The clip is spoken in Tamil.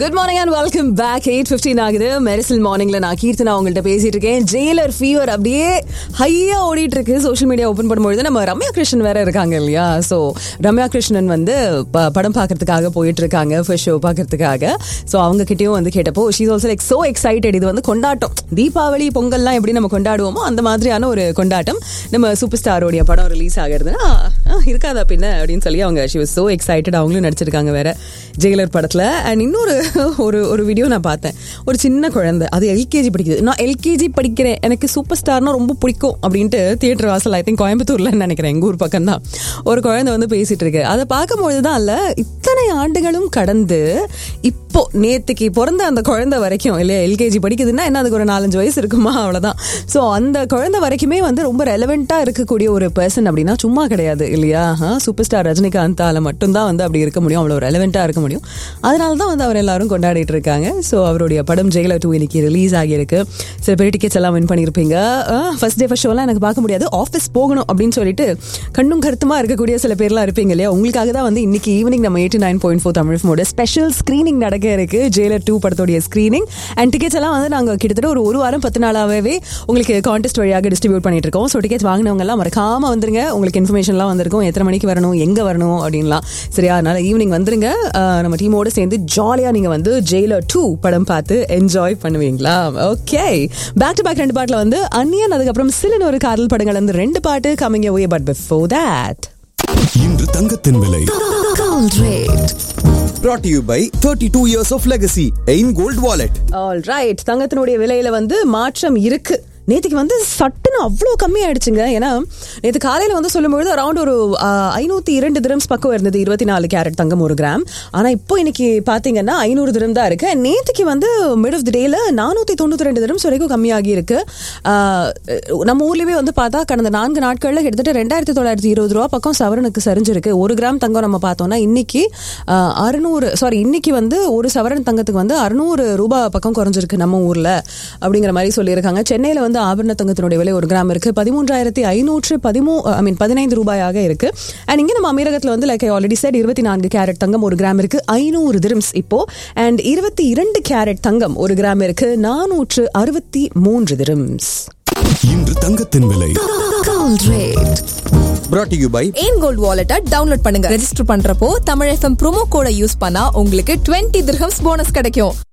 Good morning and welcome back eight fifteen ஆகுது மெரிசல் மார்னிங்ல நான் கீர்த்தனா உங்கள்கிட்ட பேசிட்டு இருக்கேன் ஜெயிலர் ஃபீவர் அப்படியே ஹையா ஓடிட்டு இருக்கு சோஷியல் மீடியா ஓப்பன் பண்ணும்பொழுது நம்ம ரம்யா கிருஷ்ணன் வேற இருக்காங்க இல்லையா ஸோ ரம்யா கிருஷ்ணன் வந்து ப- படம் பார்க்கறதுக்காக போயிட்டு இருக்காங்க ஃபர்ஸ்ட் ஷோ பார்க்கறதுக்காக ஸோ அவங்க கிட்டயும் வந்து கேட்டப்போ she's also like so excited இது வந்து கொண்டாட்டம் தீபாவளி பொங்கல்லாம் எப்படி நம்ம கொண்டாடுவோமோ அந்த மாதிரியான ஒரு கொண்டாட்டம் நம்ம சூப்பர் ஸ்டாரோடைய படம் ரிலீஸ் ஆகுறதுன்னா ஆ, இருக்காதா பின்ன அப்படின்னு சொல்லி அவங்க ஷி வாஸ் சோ எக்ஸைட்டட் அவங்களும் நடிச்சிருக்காங்க வேற ஜெயிலர் படத்துல அண்ட் இன்னொரு ஒரு ஒரு வீடியோ நான் பார்த்தேன் ஒரு சின்ன குழந்தை அது எல்கேஜி படிக்குது நான் எல்கேஜி படிக்கிறேன் எனக்கு சூப்பர் ஸ்டார்னா ரொம்ப பிடிக்கும் அப்படின்ட்டு தியேட்டர் வாசல் ஐ திங்க் கோயம்புத்தூர்ல நினைக்கிறேன் எங்க ஊர் பக்கம் தான் ஒரு குழந்தை வந்து பேசிட்டு இருக்கு அதை பார்க்கும்பொழுது தான் இல்ல இத்தனை ஆண்டுகளும் கடந்து இப்போ நேத்துக்கு பிறந்த அந்த குழந்தை வரைக்கும் இல்லையா எல்கேஜி படிக்குதுன்னா என்ன அதுக்கு ஒரு நாலஞ்சு வயசு இருக்குமா அவ்வளவுதான் ஸோ அந்த குழந்தை வரைக்குமே வந்து ரொம்ப ரெலவெண்டா இருக்கக்கூடிய ஒரு பர்சன் அப்படின்னா சும்மா கிடையாது இல்லையா சூப்பர் ஸ்டார் ரஜினிகாந்தால மட்டும்தான் வந்து அப்படி இருக்க முடியும் அவ்வளோ ரெலவெண்டா இருக்க முடியும் அதனால தான் வந்து அவர் எல்லாரும் கொண்டாடிட்டு இருக்காங்க ஸோ அவருடைய படம் ஜெயிலர் டூ இன்னைக்கு ரிலீஸ் ஆகியிருக்கு சில பேர் டிக்கெட்ஸ் எல்லாம் வின் பண்ணியிருப்பீங்க ஃபர்ஸ்ட் டே ஃபர்ஸ்ட் ஷோலாம் எனக்கு பார்க்க முடியாது ஆஃபீஸ் போகணும் அப்படின்னு சொல்லிட்டு கண்ணும் கருத்துமா இருக்கக்கூடிய சில பேர்லாம் இருப்பீங்க இல்லையா உங்களுக்காக தான் வந்து இன்னைக்கு ஈவினிங் நம்ம eighty nine point four Tamil மோட special screening நடக்க இருக்கு ஜெயிலர் டூ படத்தோடைய ஸ்க்ரீனிங் அண்ட் டிக்கெட்ஸ் எல்லாம் வந்து நாங்கள் கிட்டத்தட்ட ஒரு ஒரு வாரம் பத்து நாளாகவே உங்களுக்கு கான்டெஸ்ட் வழியாக டிஸ்ட்ரிபியூட் பண்ணிட்டு இருக்கோம் ஸோ டிக்கெட்ஸ் வாங்கினவங்க எல்லாம் மறக்காம வந்துருங்க உங்களுக்கு இன்ஃபர்மேஷன்லாம் வந்திருக்கும் எத்தனை மணிக்கு வரணும் எங்க வரணும் அப்படின்லாம் சரியா அதனால ஈவினிங் வந்துருங்க அஹ், நம்ம டீமோட சேர்ந்து ஜாலியா நீங்க வந்து ஜெயிலர் டூ படம் பார்த்து என்ஜாய் பண்ணுவீங்களா ஓகே பேக் டு பேக் ரெண்டு பாட்டுல வந்து அன்னியன் அதுக்கப்புறம் சிலன் ஒரு காதல் படங்கள் வந்து ரெண்டு பாட்டு coming away but before that இன்று தங்கத்தின் விலை Gold rate. brought to you by 32 years of legacy aim gold wallet all right தங்கத்தினுடைய விலையில வந்து மாற்றம் இருக்கு நேற்றுக்கு வந்து சட்டுன்னு அவ்வளோ கம்மியாயிடுச்சுங்க ஏன்னா நேற்று காலையில் வந்து சொல்லும்பொழுது அரௌண்ட் ஒரு ஐநூற்றி இரண்டு திரம்ஸ் பக்கம் இருந்தது இருபத்தி நாலு கேரட் தங்கம் ஒரு கிராம் ஆனால் இப்போ இன்னைக்கு பார்த்தீங்கன்னா ஐநூறு திரம் தான் இருக்கு And நேற்றுக்கு வந்து மிட் ஆஃப் த டேல நானூற்றி தொண்ணூற்றி ரெண்டு திரம்ஸ் வரைக்கும் கம்மியாகி இருக்கு ஆஹ், நம்ம ஊர்லேயே வந்து பார்த்தா கடந்த நான்கு நாட்களில் கிட்டத்தட்ட ரெண்டாயிரத்தி தொள்ளாயிரத்தி இருபது ரூபா பக்கம் சவரனுக்கு சரிஞ்சிருக்கு ஒரு கிராம் தங்கம் நம்ம பார்த்தோம்னா இன்னைக்கு அறுநூறு சாரி இன்னைக்கு வந்து ஒரு சவரன் தங்கத்துக்கு வந்து அறுநூறு ரூபாய் பக்கம் குறைஞ்சிருக்கு நம்ம ஊர்ல அப்படிங்கிற மாதிரி சொல்லியிருக்காங்க சென்னையில வந்து ஆபரண தங்கத்தினுடைய விலை ஒரு கிராம் இருக்கு பதிமூன்றாயிரத்தி ஐநூற்று பதிமூ ஐ மீன் பதினைந்து ரூபாயாக இருக்கு அண்ட் இங்க நம்ம அமீரகத்துல வந்து லைக் ஆல்ரெடி செட் இருபத்தி நான்கு கேரட் தங்கம் ஒரு கிராம் இருக்கு ஐநூறு திரம்ஸ் இப்போ அண்ட் இருபத்தி இரண்டு கேரட் தங்கம் ஒரு கிராம் இருக்கு நானூற்று அறுபத்தி மூன்று திரம்ஸ் இன்று தங்கத்தின் விலை Gold rate. brought to you by aim gold வாலெட்டை டவுன்லோட் பண்ணுங்க ரெஜிஸ்டர் பண்றப்போ தமிழ் எஃப்எம் ப்ரோமோ கோட யூஸ் பண்ணா உங்களுக்கு 20 திர்ஹம்ஸ் போனஸ் கிடைக்கும்